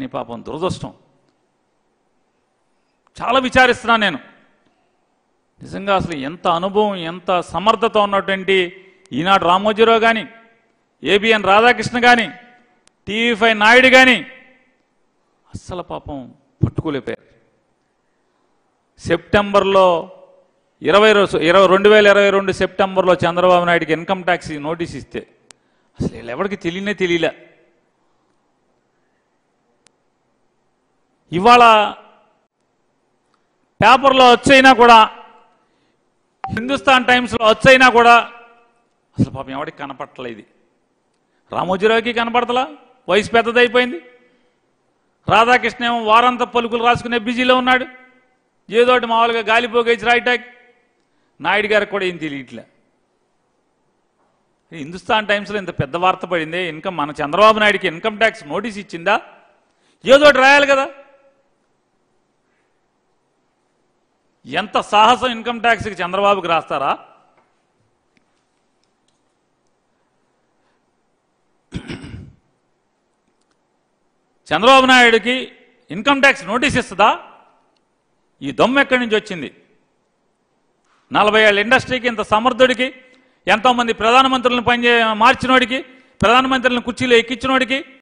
కానీ పాపం దురదృష్టం చాలా విచారిస్తున్నాను నేను నిజంగా అసలు ఎంత అనుభవం ఎంత సమర్థత ఉన్నటువంటి ఈనాడు రామోజీరావు కానీ ఏబిఎన్ రాధాకృష్ణ కానీ టీవీ ఫైవ్ నాయుడు కానీ అస్సలు పాపం పట్టుకోలేపారు సెప్టెంబర్లో ఇరవై రోజు ఇరవై రెండు వేల ఇరవై రెండు సెప్టెంబర్లో చంద్రబాబు నాయుడికి ఇన్కమ్ ట్యాక్స్ నోటీస్ ఇస్తే అసలు వీళ్ళు ఎవరికి తెలియనే తెలియలే ఇవాళ పేపర్లో వచ్చైనా కూడా హిందుస్థాన్ టైమ్స్లో వచ్చైనా కూడా అసలు పాపం ఎవరికి కనపట్టలే ఇది రామోజీరావుకి కనపడతలా వయసు పెద్దదైపోయింది రాధాకృష్ణ ఏమో వారంత పలుకులు రాసుకునే బిజీలో ఉన్నాడు ఏదోటి మామూలుగా గాలిపోగేసి రాయటాక్ నాయుడు గారికి కూడా ఏం తెలియట్లే హిందుస్థాన్ టైమ్స్లో ఇంత పెద్ద వార్త పడింది ఇన్కమ్ మన చంద్రబాబు నాయుడికి ఇన్కమ్ ట్యాక్స్ నోటీస్ ఇచ్చిందా ఏదోటి రాయాలి కదా ఎంత సాహసం ఇన్కమ్ ట్యాక్స్కి చంద్రబాబుకి రాస్తారా చంద్రబాబు నాయుడికి ఇన్కమ్ ట్యాక్స్ నోటీస్ ఇస్తుందా ఈ దొమ్మ ఎక్కడి నుంచి వచ్చింది నలభై ఏళ్ళ ఇండస్ట్రీకి ఇంత సమర్థుడికి ఎంతోమంది ప్రధానమంత్రులను పనిచే మార్చినోడికి ప్రధానమంత్రులను కుర్చీలో ఎక్కించినోడికి